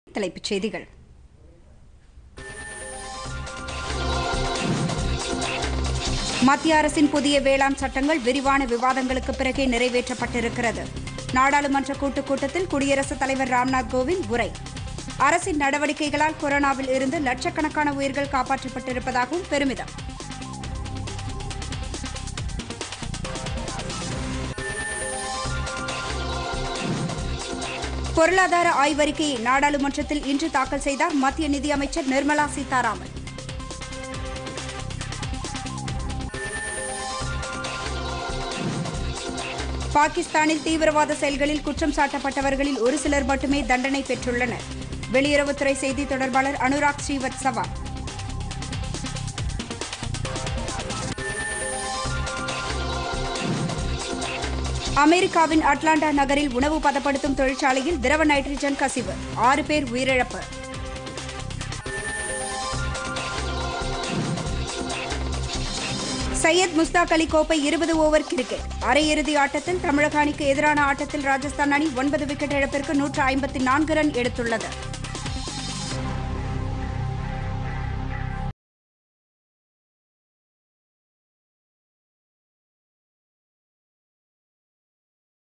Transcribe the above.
தலைப்புச் செய்திகள் மத்திய அரசின் புதிய வேளாண் சட்டங்கள் விரிவான விவாதங்களுக்கு பிறகே நிறைவேற்றப்பட்டிருக்கிறது நாடாளுமன்ற கூட்டுக் கூட்டத்தில் குடியரசுத் தலைவர் ராம்நாத் கோவிந்த் உரை அரசின் நடவடிக்கைகளால் கொரோனாவில் இருந்து லட்சக்கணக்கான உயிர்கள் காப்பாற்றப்பட்டிருப்பதாகவும் பெருமிதம் பொருளாதார ஆய்வறிக்கையை நாடாளுமன்றத்தில் இன்று தாக்கல் செய்தார் மத்திய நிதியமைச்சர் நிர்மலா சீதாராமன் பாகிஸ்தானில் தீவிரவாத செயல்களில் குற்றம் சாட்டப்பட்டவர்களில் ஒரு சிலர் மட்டுமே தண்டனை பெற்றுள்ளனர் வெளியுறவுத்துறை செய்தி தொடர்பாளர் அனுராக் ஸ்ரீவத்சவா அமெரிக்காவின் அட்லாண்டா நகரில் உணவு பதப்படுத்தும் தொழிற்சாலையில் திரவ நைட்ரஜன் கசிவு ஆறு பேர் உயிரிழப்பு சையத் முஸ்தாக் அலி கோப்பை இருபது ஓவர் கிரிக்கெட் அரையிறுதி ஆட்டத்தில் தமிழக அணிக்கு எதிரான ஆட்டத்தில் ராஜஸ்தான் அணி ஒன்பது விக்கெட் இழப்பிற்கு நூற்று ஐம்பத்தி நான்கு ரன் எடுத்துள்ளது